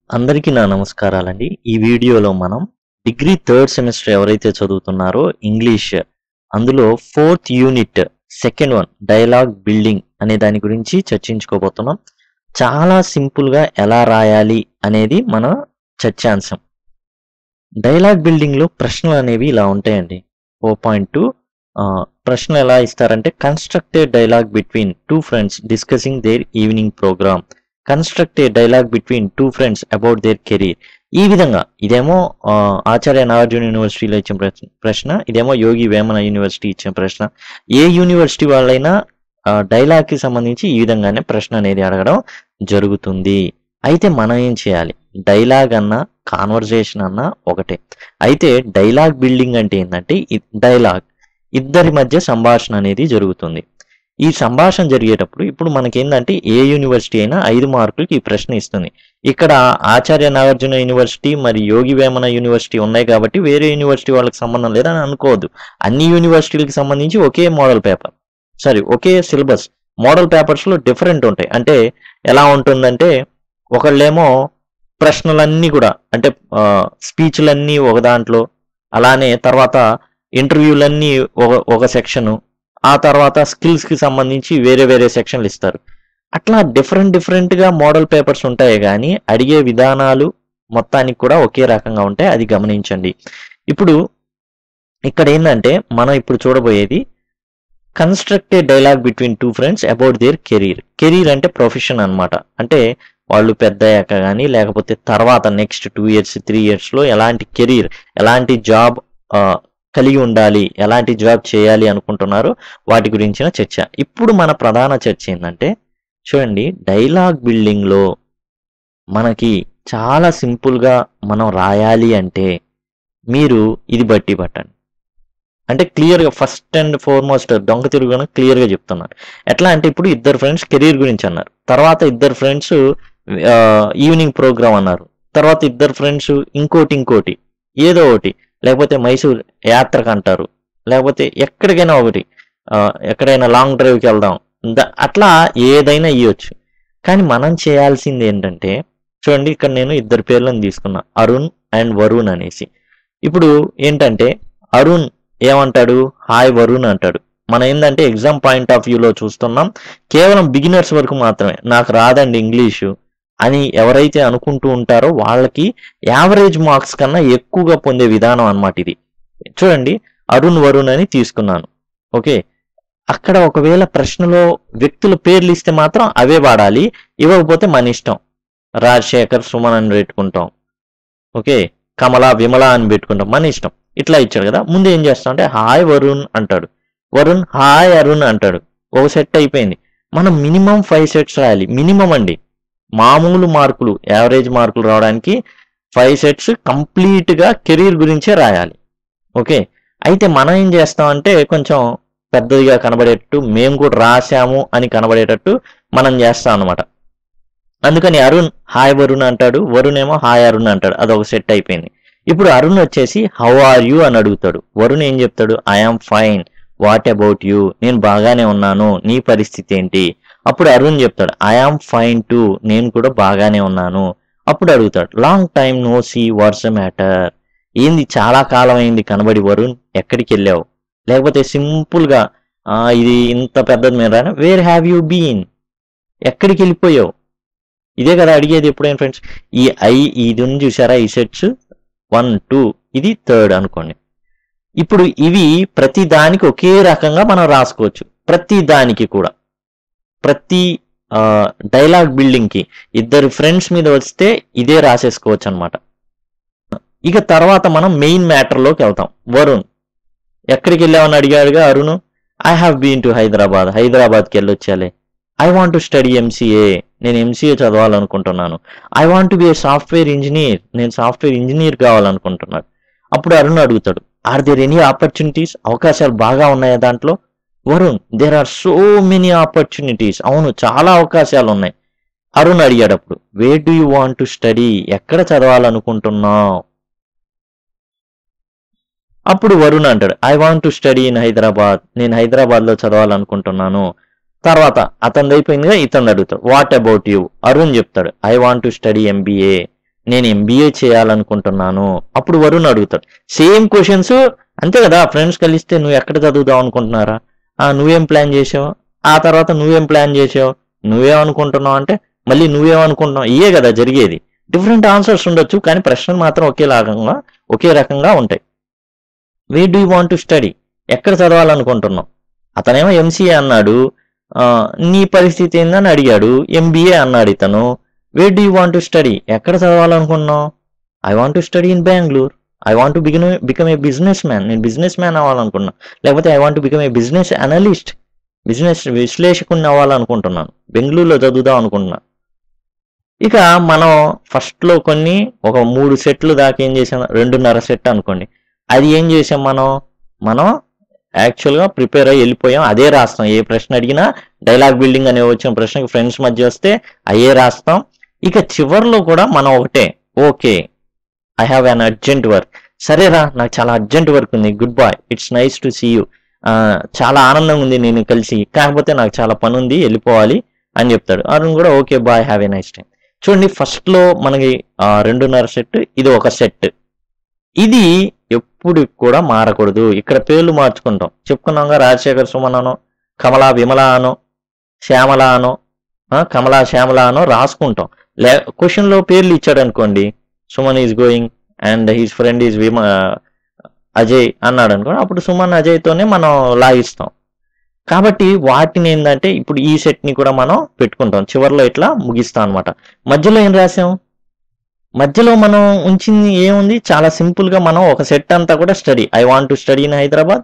అందరికీ నా నమస్కారాలండి ఈ వీడియోలో మనం డిగ్రీ థర్డ్ సెమిస్టర్ ఎవరైతే చదువుతున్నారో ఇంగ్లీష్ అందులో fourth unit second one dialogue building అనే దాని గురించి చర్చించుకోబోతున్నాం చాలా సింపుల్ గా ఎలా రాయాలి అనేది మన చర్చాంశం డైలాగ్ బిల్డింగ్ లో ప్రశ్నలు అనేవి ఇలా ఉంటాయండి ఓ పాయింట్ టూ ప్రశ్నలు ఎలా ఇస్తారంటే constructed dialogue between two friends discussing their evening programme construct a dialogue between two friends about their career ఈ విధంగా ఇదేమో ఆ, ఆచార్య నాగార్జున యూనివర్సిటీలో ఇచ్చిన ప్రశ్న- ప్రశ్న ఇదేమో యోగి వేమన యూనివర్సిటీ ఇచ్చిన ప్రశ్న ఏ యూనివర్సిటీ వాళ్ళైనా డైలాగ్ కి సంబంధించి ఈ విధంగానే ప్రశ్న అనేది అడగడం జరుగుతుంది అయితే మనం ఏం చేయాలి డైలాగ్ అన్నా కాన్వర్జేషన్ అన్నా ఒకటే అయితే డైలాగ్ బిల్డింగ్ అంటే ఏంటంటే డైలాగ్ ఇద్దరి మధ్య సంభాషణ అనేది జరుగుతుంది ఈ సంభాషణ జరిగేటప్పుడు ఇప్పుడు మనకేందంటే ఏ యూనివర్సిటీ అయినా ఐదు మార్కులకి ఈ ప్రశ్న ఇస్తుంది ఇక్కడ ఆచార్య నాగార్జున యూనివర్సిటీ మరి యోగి వేమన యూనివర్సిటీ ఉన్నాయి కాబట్టి వేరే యూనివర్సిటీ వాళ్ళకి సంబంధం లేదని అనుకోవద్దు అన్ని యూనివర్సిటీలకు సంబంధించి ఒకే మోడల్ పేపర్ సారీ ఒకే సిలబస్ మోడల్ పేపర్స్ లో డిఫరెంట్ ఉంటాయి అంటే ఎలా ఉంటుందంటే ఒకళ్ళేమో ప్రశ్నలన్నీ కూడా అంటే స్పీచ్లన్నీ ఒక దాంట్లో అలానే తర్వాత ఇంటర్వ్యూలన్నీ ఒక ఒక సెక్షను ఆ తర్వాత స్కిల్స్ కి సంబంధించి వేరే వేరే సెక్షన్లు ఇస్తారు అట్లా డిఫరెంట్ డిఫరెంట్ గా మోడల్ పేపర్స్ ఉంటాయి కానీ అడిగే విధానాలు మొత్తానికి కూడా ఒకే రకంగా ఉంటాయి అది గమనించండి ఇప్పుడు ఇక్కడ ఏంటంటే మనం ఇప్పుడు చూడబోయేది constructed dialogue between two friends about their career career అంటే ప్రొఫెషన్ అన్నమాట అంటే వాళ్ళు పెద్ద అయ్యాక కానీ లేకపోతే తర్వాత next two years three years లో ఎలాంటి కెరీర్ ఎలాంటి జాబ్ కలిగి ఉండాలి ఎలాంటి జాబ్ చేయాలి అనుకుంటున్నారో వాటి గురించిన చర్చ ఇప్పుడు మన ప్రధాన చర్చ ఏంటంటే చూడండి డైలాగ్ బిల్డింగ్ లో మనకి చాలా సింపుల్ గా మనం రాయాలి అంటే మీరు ఇది బట్టి పట్టండి అంటే క్లియర్ గా ఫస్ట్ అండ్ ఫార్మోస్ట్ దొంగ తిరుగున క్లియర్ గా చెప్తున్నారు ఎట్లా అంటే ఇప్పుడు ఇద్దరు ఫ్రెండ్స్ కెరీర్ గురించి అన్నారు తర్వాత ఇద్దరు ఫ్రెండ్స్ ఈవినింగ్ ప్రోగ్రామ్ అన్నారు తర్వాత ఇద్దరు ఫ్రెండ్స్ ఇంకోటి ఇంకోటి ఏదో ఒకటి లేకపోతే మైసూర్ యాత్రకు అంటారు లేకపోతే ఎక్కడికైనా ఒకటి ఆ, ఎక్కడైనా లాంగ్ డ్రైవ్కి వెళ్దాం ద- అట్లా ఏదైనా ఇవ్వచ్చు కానీ మనం చేయాల్సింది ఏంటంటే చూడండి ఇక్కడ నేను ఇద్దరు పేర్లను తీసుకున్నా అరుణ్ అండ్ వరుణ్ అనేసి ఇప్పుడు ఏంటంటే అరుణ్ ఏమంటాడు హాయ్ వరుణ్ అంటాడు మనం ఏంటంటే ఎగ్జామ్ పాయింట్ ఆఫ్ వ్యూలో చూస్తున్నాం కేవలం బిగినర్స్ వరకు మాత్రమే నాకు రాదండి ఇంగ్లీషు అని ఎవరైతే అనుకుంటూ ఉంటారో వాళ్ళకి యావరేజ్ మార్క్స్ కన్నా ఎక్కువగా పొందే విధానం అన్నమాట ఇది చూడండి అరుణ్ వరుణ్ అని తీసుకున్నాను ఓకే అక్కడ ఒకవేళ ప్రశ్నలో వ్యక్తుల పేర్లు ఇస్తే మాత్రం అవే వాడాలి ఇవ్వకపోతే మన ఇష్టం రాజశేఖర్ సుమన్ అని పెట్టుకుంటాం ఓకే కమల విమల అని పెట్టుకుంటాం మన ఇష్టం ఇట్లా ఇచ్చాడు కదా ముందు ఏం చేస్తాం అంటే హాయ్ వరుణ్ అంటాడు వరుణ్ హాయ్ అరుణ్ అంటాడు ఒక సెట్ అయిపోయింది మనం మినిమం ఫైవ్ సెట్స్ రాయాలి మినిమం అండి మామూలు మార్కులు యావరేజ్ మార్కులు రావడానికి ఫైవ్ సెట్స్ కంప్లీట్ గా కెరీర్ గురించే రాయాలి ఓకే అయితే మనం ఏం చేస్తామంటే కొంచెం పెద్దదిగా కనబడేటట్టు మేము కూడా రాసాము అని కనబడేటట్టు మనం చేస్తాం అనమాట అందుకని అరుణ్ హాయ్ వరుణ్ అంటాడు వరుణ్ ఏమో హాయ్ అరుణ్ అంటాడు అదొక సెట్ అయిపోయింది ఇప్పుడు అరుణ్ వచ్చేసి హౌ ఆర్ యూ అని అడుగుతాడు వరుణ్ ఏం చెప్తాడు I am fine what about you నేను బాగానే ఉన్నాను నీ పరిస్థితి ఏంటి అప్పుడు అరుణ్ చెప్తాడు ఐఆమ్ ఫైన్ టు నేను కూడా బాగానే ఉన్నాను అప్పుడు అడుగుతాడు long time no see what's matter ఏంది చాలా కాలం అయింది కనబడి వరుణ్ ఎక్కడికి వెళ్ళావు లేకపోతే సింపుల్ గా "ఆ, ఇది ఇంత పెద్దది మీరు రానా వేర్ హ్యావ్ యూ బీన్ ఎక్కడికి వెళ్ళిపోయావు ఇదే కదా అడిగేది ఎప్పుడైనా ఫ్రెండ్స్ ఈ ఐ ఇది ఉంది చూసారా ఈ సెట్స్ వన్ టూ ఇది థర్డ్ అనుకోండి ఇప్పుడు ఇవి ప్రతి దానికి ఒకే రకంగా మనం రాసుకోవచ్చు ప్రతి దానికి కూడా ప్రతి డైలాగ్ బిల్డింగ్ కి ఇద్దరు ఫ్రెండ్స్ మీద వస్తే ఇదే రాసేసుకోవచ్చు అనమాట ఇక తర్వాత మనం మెయిన్ మ్యాటర్ లోకి వెళ్తాం వరుణ్ ఎక్కడికి వెళ్ళావని అడిగాడుగా Arun I have been to Hyderabad హైదరాబాద్కి వెళ్ళొచ్చాలే I want to study MCA నేను ఎంసీఏ చదవాలనుకుంటున్నాను I want be a software engineer నేను సాఫ్ట్వేర్ ఇంజనీర్ కావాలనుకుంటున్నాను అప్పుడు అరుణ్ అడుగుతాడు ఆర్ దేర్ ఎనీ ఆపర్చునిటీస్ అవకాశాలు బాగా ఉన్నాయా దాంట్లో Varun there are so many opportunities అవును చాలా అవకాశాలు ఉన్నాయి అరుణ్ అడిగాడు అప్పుడు where do you want to study ఎక్కడ చదవాలనుకుంటున్నావు అప్పుడు వరుణ్ అంటాడు I want to study in Hyderabad నేను హైదరాబాద్ లో చదవాలనుకుంటున్నాను తర్వాత అతను అయిపోయిందిగా ఇతను అడుగుతాడు వాట్ అబౌట్ యూ అరుణ్ చెప్తాడు I want to study MBA నేను ఎంబీఏ చేయాలనుకుంటున్నాను అప్పుడు వరుణ్ అడుగుతాడు సేమ్ క్వశ్చన్స్ అంతే కదా ఫ్రెండ్స్ కలిస్తే నువ్వు ఎక్కడ చదువుదాం అనుకుంటున్నారా ఆ నువ్వేం ప్లాన్ చేసావు ఆ తర్వాత నువ్వేం ప్లాన్ చేసావు నువ్వేమనుకుంటున్నావు అంటే మళ్ళీ నువ్వేమనుకుంటున్నావు ఇయే కదా జరిగేది డిఫరెంట్ ఆన్సర్స్ ఉండొచ్చు కానీ ప్రశ్నలు మాత్రం ఒకే రకంగా ఒకే రకంగా ఉంటాయి where do you want to study ఎక్కడ చదవాలనుకుంటున్నావు అతనేమో ఎంసీఏ అన్నాడు ఆ, నీ పరిస్థితి ఏందని అడిగాడు ఎంబీఏ అన్నాడు ఇతను where do you want to study ఎక్కడ చదవాలనుకున్నావు I want to study in Bengaluru I want to begin become a businessman నేను బిజినెస్ మ్యాన్ అవ్వాలనుకున్నా లేకపోతే I want to become a business analyst business విశ్లేషకుని అవ్వాలనుకుంటున్నాను బెంగళూరులో చదువుదాం అనుకుంటున్నా ఇక మనం ఫస్ట్ లో కొన్ని ఒక మూడు సెట్లు దాకా ఏం చేసాం రెండున్నర సెట్ అనుకోండి అది ఏం చేసాం మనం మనం యాక్చువల్ గా ప్రిపేర్ అయ్యి వెళ్ళిపోయాం అదే రాస్తాం ఏ ప్రశ్న అడిగినా డైలాగ్ బిల్డింగ్ అనే వచ్చిన ప్రశ్నకి ఫ్రెండ్స్ మధ్య వస్తే అయ్యే రాస్తాం ఇక చివర్లో కూడా మనం ఒకటే okay I have an urgent work సరేరా నాకు చాలా అర్జెంట్ వర్క్ ఉంది good bye it's nice to see you చాలా ఆనందంగా ఉంది నేను కలిసి కాకపోతే నాకు చాలా పని ఉంది వెళ్ళిపోవాలి అని చెప్తాడు అరుణ్ కూడా okay bye have a nice time చూడండి ఫస్ట్ లో మనకి ఆ, రెండున్నర సెట్ ఇది ఒక సెట్ ఇది ఎప్పుడు కూడా మారకూడదు ఇక్కడ పేర్లు మార్చుకుంటాం చెప్పుకున్నాంగా రాజశేఖర్ సుమన్ అనో కమలా విమల అనో శ్యామల అనో ఆ, కమలా శ్యామల అనో రాసుకుంటాం లే క్వశ్చన్ లో పేర్లు ఇచ్చాడు అనుకోండి Suman is going and his friend is విమ అజయ్ అన్నాడు అనుకోండి అప్పుడు సుమన్ అజయ్ తోనే మనం లాగిస్తాం కాబట్టి వాటిని ఏంటంటే ఇప్పుడు ఈ సెట్ ని కూడా మనం పెట్టుకుంటాం చివర్లో ఇట్లా ముగిస్తాం అనమాట మధ్యలో ఏం రాసాం మధ్యలో మనం ఉంచింది ఏముంది చాలా సింపుల్ గా మనం ఒక సెట్ అంతా కూడా study I want to study in Hyderabad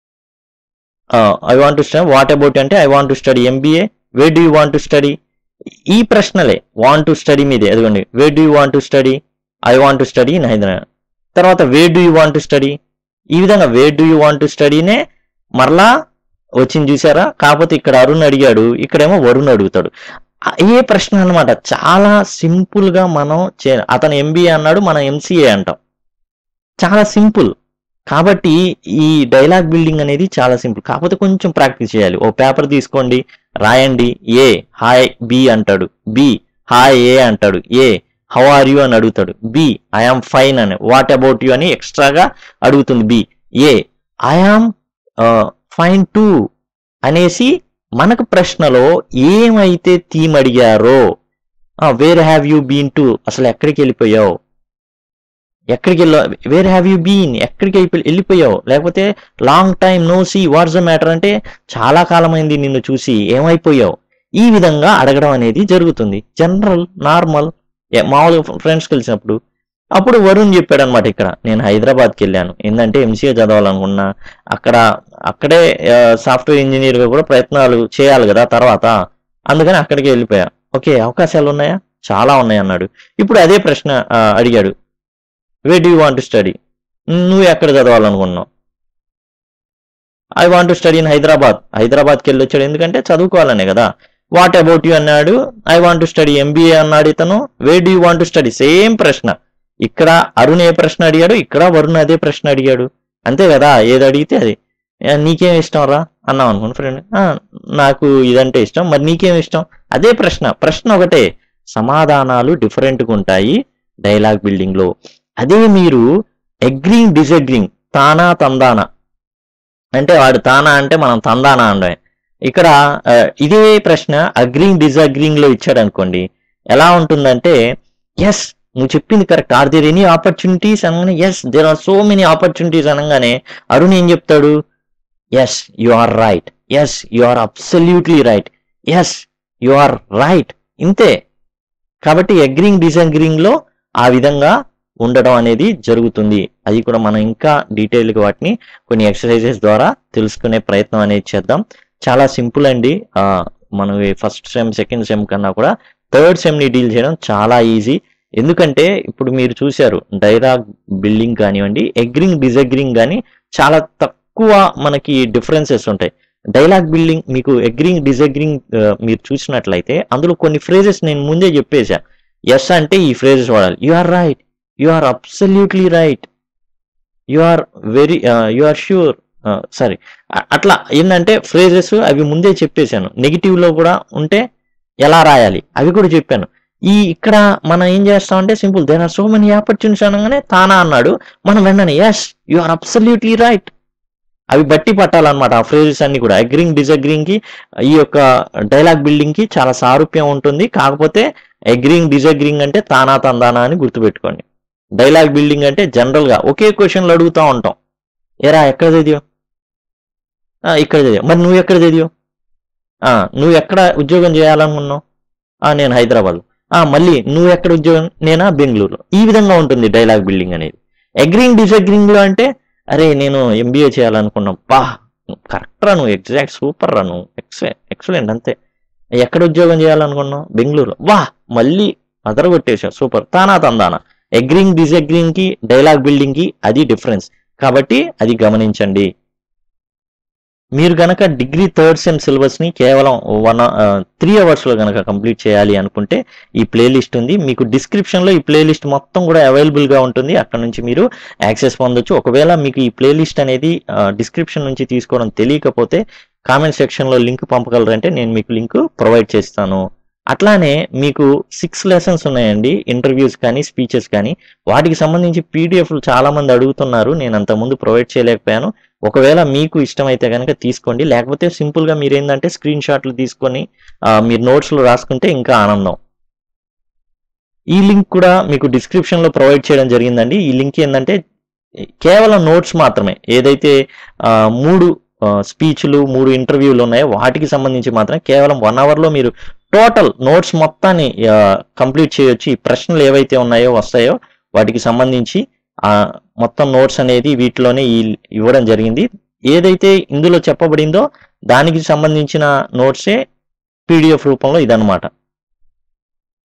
I want to study what about అంటే I want to study MBA where do you want to study ఈ ప్రశ్నలే వాంట్ టు స్టడీ మీదే అదిగోండి where do you want to study I want to study in Hyderabad తర్వాత where do you want to study ఈ విధంగా where do you want to స్టడీనే మరలా వచ్చింది చూసారా కాకపోతే ఇక్కడ అరుణ్ అడిగాడు ఇక్కడేమో వరుణ్ అడుగుతాడు ఆ, ఏ ప్రశ్న అన్నమాట చాలా సింపుల్ గా మనం చే అతను ఎంబీఏ అన్నాడు మనం ఎంసీఏ అంటాం చాలా సింపుల్ కాబట్టి ఈ డైలాగ్ బిల్డింగ్ అనేది చాలా సింపుల్ కాకపోతే కొంచెం ప్రాక్టీస్ చేయాలి ఓ పేపర్ తీసుకోండి రాయండి ఏ హాయ్ బి అంటాడు బి హాయ్ ఏ అంటాడు ఏ హౌ ఆర్ యూ అని అడుగుతాడు బి ఐఆమ్ ఫైన్ అని వాట్ అబౌట్ యూ అని ఎక్స్ట్రాగా అడుగుతుంది B A I am fine too అనేసి మనకు ప్రశ్నలో ఏమైతే థీమ్ అడిగారో where have you been to అసలు ఎక్కడికి వెళ్ళిపోయావు ఎక్కడికి వెళ్ళా వేర్ హ్యావ్ యూ బీన్ ఎక్కడికి వెళ్ళి- వెళ్ళిపోయావు లేకపోతే long time no see what's the matter అంటే చాలా కాలమైంది నిన్ను చూసి ఏమైపోయావు ఈ విధంగా అడగడం అనేది జరుగుతుంది జనరల్ నార్మల్ మామూలుగా ఫ్రెండ్స్ కలిసినప్పుడు అప్పుడు వరుణ్ చెప్పాడు అనమాట ఇక్కడ నేను హైదరాబాద్కి వెళ్ళాను ఏంటంటే ఎంసీఏ చదవాలనుకున్నా అక్కడ అక్కడే సాఫ్ట్వేర్ ఇంజనీర్ గా కూడా ప్రయత్నాలు చేయాలి కదా తర్వాత అందుకని అక్కడికి వెళ్ళిపోయా ఓకే అవకాశాలు ఉన్నాయా చాలా ఉన్నాయి అన్నాడు ఇప్పుడు అదే ప్రశ్న ఆ, అడిగాడు where do want to study నువ్వు ఎక్కడ చదవాలనుకున్నావు I want to study in Hyderabad హైదరాబాద్కి వెళ్ళి వచ్చాడు ఎందుకంటే చదువుకోవాలనే కదా వాట్ అబౌట్ యూ అన్నాడు I want to study MBA అన్నాడు ఇతను where do want to study same ప్రశ్న ఇక్కడ అరుణ్ ఏ ప్రశ్న అడిగాడు ఇక్కడ వరుణ్ అదే ప్రశ్న అడిగాడు అంతే కదా ఏది అడిగితే అది "ఏ, నీకేం ఇష్టం రా అన్నాం అనుకోండి ఫ్రెండ్ నాకు ఇదంటే ఇష్టం మరి నీకేం ఇష్టం అదే ప్రశ్న ప్రశ్న ఒకటే సమాధానాలు డిఫరెంట్గా ఉంటాయి డైలాగ్ బిల్డింగ్ లో అదే మీరు అగ్రింగ్ డిసగ్రింగ్ తానా తందానా అంటే వాడు తానా అంటే మనం తందానా అనడమే ఇక్కడ ఆ, ఇదే ప్రశ్న అగ్రింగ్ డిసగ్రింగ్ లో ఇచ్చాడు అనుకోండి ఎలా ఉంటుందంటే ఎస్ నువ్వు చెప్పింది correct are there any opportunities అనగానే yes there are so many opportunities అనగానే అరుణ్ ఏం చెప్తాడు yes you are right yes you are absolutely right yes you are right ఇంతే కాబట్టి అగ్రింగ్ డిసగ్రింగ్ లో ఆ విధంగా ఉండడం అనేది జరుగుతుంది అది కూడా మనం ఇంకా డీటెయిల్ గా వాటిని కొన్ని ఎక్సర్సైజెస్ ద్వారా తెలుసుకునే ప్రయత్నం అనేది చేద్దాం చాలా సింపుల్ అండి ఆ, మనం ఫస్ట్ సెమ్ సెకండ్ సెమ్ కన్నా కూడా థర్డ్ సెమ్ ని డీల్ చేయడం చాలా ఈజీ ఎందుకంటే ఇప్పుడు మీరు చూశారు డైలాగ్ బిల్డింగ్ కానివ్వండి అగ్రింగ్ డిసగ్రింగ్ కానీ చాలా తక్కువ మనకి డిఫరెన్సెస్ ఉంటాయి డైలాగ్ బిల్డింగ్ మీకు అగ్రింగ్ డిసగ్రింగ్ మీరు చూసినట్లయితే అందులో కొన్ని ఫ్రేజెస్ నేను ముందే చెప్పేశా ఎస్ అంటే ఈ ఫ్రేజెస్ వాడాలి you are right you are absolutely right you are very you are sure sorry అట్లా ఏంటంటే ఫ్రేజెస్ అవి ముందే చెప్పేశాను నెగిటివ్ లో కూడా ఉంటే ఎలా రాయాలి అవి కూడా చెప్పాను ఈ ఇక్కడ మనం ఏం చేస్తామంటే simple there are so many opportunities అనగానే తానా అన్నాడు మనం వెంటనే yes you are absolutely right అవి బట్టి పట్టాలన్నమాట ఆ ఫ్రేజెస్ అన్ని కూడా అగ్రింగ్ డిసగ్రింగ్ కి ఈ యొక్క డైలాగ్ బిల్డింగ్ కి చాలా సారూప్యం ఉంటుంది కాకపోతే అగ్రింగ్ డిసగ్రింగ్ అంటే తానా తందానా అని గుర్తుపెట్టుకోండి డైలాగ్ బిల్డింగ్ అంటే జనరల్ గా ఒకే క్వశ్చన్లు అడుగుతూ ఉంటాం ఏరా ఎక్కడ చదివావు "ఆ, ఇక్కడ చదివావు మరి నువ్వు ఎక్కడ చదివావు "ఆ, నువ్వు ఎక్కడ ఉద్యోగం చేయాలనుకున్నావు "ఆ, నేను హైదరాబాద్ ఆ మళ్ళీ నువ్వు ఎక్కడ ఉద్యోగం నేనా బెంగళూరులో ఈ విధంగా ఉంటుంది డైలాగ్ బిల్డింగ్ అనేది అగ్రింగ్ డిసగ్రింగ్ లో అంటే అరే నేను ఎంబీఏ చేయాలనుకున్నాం పా కరెక్ట్ రా నువ్వు ఎగ్జాక్ట్ సూపర్ రా నువ్వు ఎక్సె ఎక్సలెంట్ అంతే ఎక్కడ ఉద్యోగం చేయాలనుకున్నావు బెంగళూరు వా మళ్ళీ అదరగొట్టేశావు సూపర్ తానా తందానా అగ్రింగ్ డిసగ్రింగ్ కి డైలాగ్ బిల్డింగ్ కి అది డిఫరెన్స్ కాబట్టి అది గమనించండి మీరు గనక డిగ్రీ థర్డ్ సెమ్ సిలబస్ ని కేవలం వన్ త్రీ అవర్స్ లో గనక కంప్లీట్ చేయాలి అనుకుంటే ఈ ప్లేలిస్ట్ ఉంది మీకు డిస్క్రిప్షన్ లో ఈ ప్లేలిస్ట్ మొత్తం కూడా అవైలబుల్ గా ఉంటుంది అక్కడ నుంచి మీరు యాక్సెస్ పొందొచ్చు ఒకవేళ మీకు ఈ ప్లేలిస్ట్ అనేది డిస్క్రిప్షన్ నుంచి తీసుకోవడం తెలియకపోతే కామెంట్ సెక్షన్ లో లింక్ పంపగలరంటే నేను మీకు లింక్ ప్రొవైడ్ చేస్తాను అట్లానే మీకు సిక్స్ లెసన్స్ ఉన్నాయండి ఇంటర్వ్యూస్ కానీ స్పీచెస్ కానీ వాటికి సంబంధించి పీడిఎఫ్లు చాలా మంది అడుగుతున్నారు నేను అంతకుముందు ప్రొవైడ్ చేయలేకపోయాను ఒకవేళ మీకు ఇష్టమైతే కనుక తీసుకోండి లేకపోతే సింపుల్ గా మీరు ఏంటంటే స్క్రీన్ షాట్లు తీసుకొని ఆ, మీరు notes లో రాసుకుంటే ఇంకా ఆనందం ఈ లింక్ కూడా మీకు డిస్క్రిప్షన్ లో ప్రొవైడ్ చేయడం జరిగిందండి ఈ లింక్ ఏంటంటే కేవలం నోట్స్ మాత్రమే ఏదైతే ఆ, మూడు స్పీచ్లు మూడు ఇంటర్వ్యూలు ఉన్నాయో వాటికి సంబంధించి మాత్రం కేవలం వన్ లో మీరు టోటల్ నోట్స్ మొత్తాన్ని కంప్లీట్ చేయొచ్చు ఈ ప్రశ్నలు ఏవైతే ఉన్నాయో వస్తాయో వాటికి సంబంధించి ఆ మొత్తం నోట్స్ అనేది వీటిలోనే ఈ- ఇవ్వడం జరిగింది ఏదైతే ఇందులో చెప్పబడిందో దానికి సంబంధించిన నోట్సే పీడిఎఫ్ రూపంలో ఇదన్నమాట